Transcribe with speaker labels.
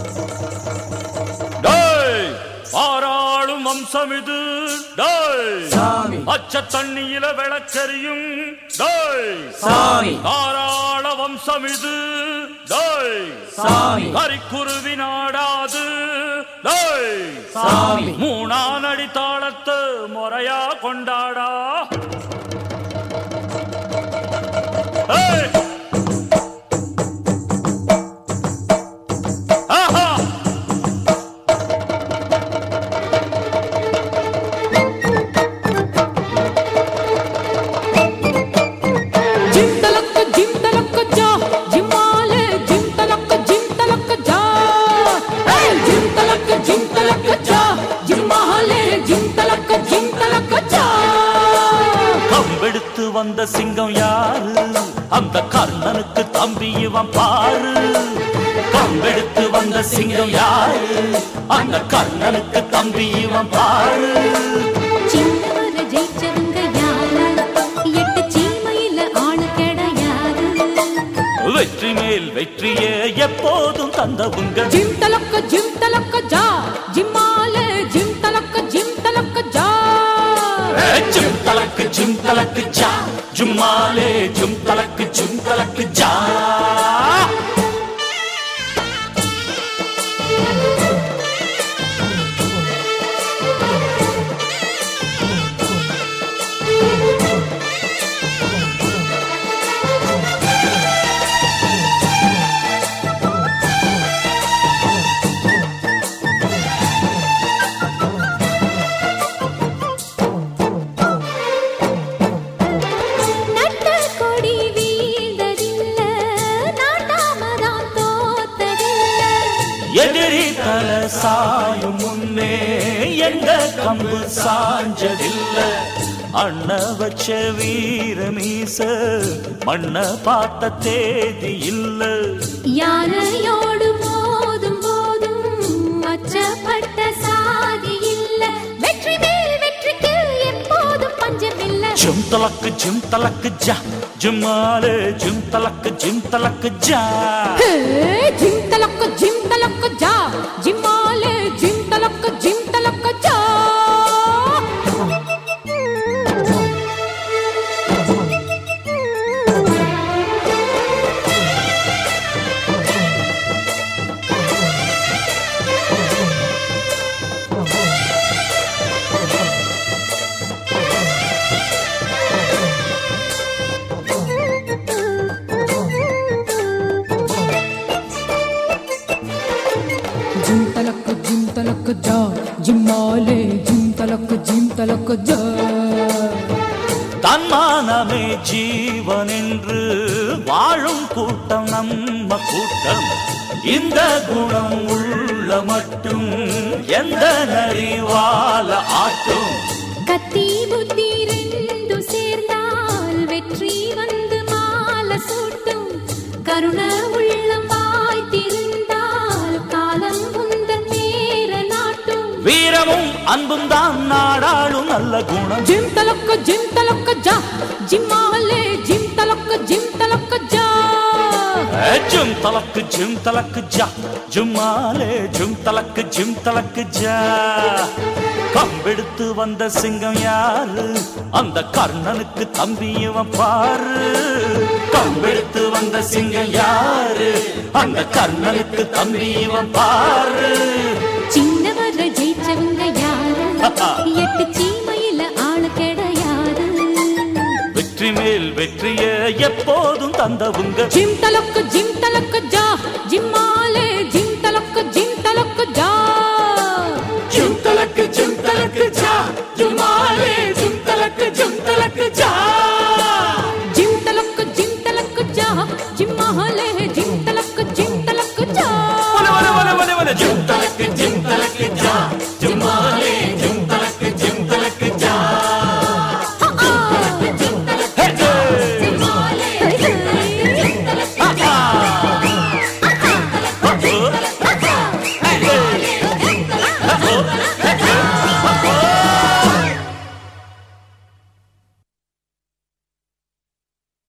Speaker 1: டேய் பாராளும் வம்சம் இது டேய்
Speaker 2: சாமி
Speaker 1: அச்ச தண்ணியில விளக்கரியும் டேய்
Speaker 2: சாமி
Speaker 1: தாராள வம்சம் இது டேய்
Speaker 2: சாமி
Speaker 1: கரிக்குருவி நாடாது டேய்
Speaker 2: சாமி
Speaker 1: மூணானடி தாளத்து முறையா கொண்டாடா ஏய்! ஆஹா!
Speaker 3: జిమ్ తలక్క జిమ్ తలక్క జా జిమ్మాలే జిమ్ తలక్క జిమ్ తలక్క జా ఏయ్ జిమ్ తలక్క జిమ్ తలక్క జా జిమ్మాలే జిమ్ తలక్క జిమ్ తలక్క జా
Speaker 1: கம்பெடுத்து வந்த சிங்கம் யாரு அந்த கர்ணனுக்கு தம்பி இவன் பாரு கம்பெடுத்து வந்த சிங்கம் யாரு அந்த கர்ணனுக்கு தம்பி இவன் பாரு
Speaker 4: சின்னவர ஜெயிச்சவங்க யாரு எட்டு சீமையில ஆளு கிடையாது
Speaker 1: வெற்றி மேல் வெற்றியே எப்போதும் தந்தவுங்க
Speaker 3: జిమ్ తలక్క జిమ్ తలక్క జా జిమ్మాలే జిమ్ తలక్క జిమ్ తలక్క జా
Speaker 1: ஜும் தலக்கு ஜும் தலக்கு ஜா ஜும்மாலே ஜும் தலக்கு ஜும் தலக்கு ஜா
Speaker 4: நட்ட கொடி வீழ்ந்ததில்ல நாட்டாமதான் தோத்ததில்ல
Speaker 1: எதிரி தல சாயும் முன்னே எங்க கம்பு சாஞ்சதில்ல அண்ண வச்ச வீர மீச மண்ண பார்த்த தேதி இல்ல
Speaker 4: யானையோடு மோதும் போதும் அச்சப்பட்ட சாதி இல்ல வெற்றி மேல் வெற்றிக்கு எப்போதும் பஞ்சமில்லை
Speaker 1: ஜும் தலக்கு ஜும் தலக்கு ஜா ஜும்மாலே ஜும் தலக்கு ஜும் தலக்கு ஜா
Speaker 3: హే జిమ్ తలక్క జిమ్ తలక్క జా జిమ్మాలే జిమ్ తలక్క జిమ్ తలక్క జా జిమ్ తలక్క జిమ్ తలక్క జా జిమ్మాలే జిమ్ తలక్క జిమ్ తలక్క జా
Speaker 1: தன்மானமே ஜீவன் என்று வாழும் கூட்டம் நம்ம கூட்டம் இந்த குணம் உள்ள மட்டும் எந்த நரிவால ஆட்டும்
Speaker 4: கத்தி புத்தி ரெண்டு சேர்ந்தால் வெற்றி வந்து மாலை சூட்டும் கருண உள்ளம் வாய்த்திருந்தால் காலம் உந்தன் நேர நாட்டும்
Speaker 1: வீரமும் அன்பும் தான் நாடாளும் நல்ல குணம்
Speaker 3: జిమ్ తలక్క జిమ్ తలక్క జా జిమ్మాలే జిమ్ తలక్క జిమ్ తలక్క జా
Speaker 1: ஜும் தலக்கு ஜும் தலக்கு ஜா ஜும்மாலே ஜும் தலக்கு ஜும் தலக்கு ஜா கம்பெடுத்து வந்த சிங்கம் யாரு அந்த கர்ணனுக்கு தம்பி இவன் பாரு கம்பெடுத்து வந்த சிங்கம் யாரு அந்த கர்ணனுக்கு தம்பி இவன் பாரு
Speaker 4: சின்னவர ஜெயிச்சவங்க யாரு எட்டு சீமையில ஆளு கிடையாது
Speaker 1: வெற்றி மேல் வெற்றியே எப்போதும் தந்தவுங்க
Speaker 3: జిమ్ తలక్క జిమ్ తలక్క జా జిమ్మాలే జిమ్ తలక్క జిమ్ తలక్క జా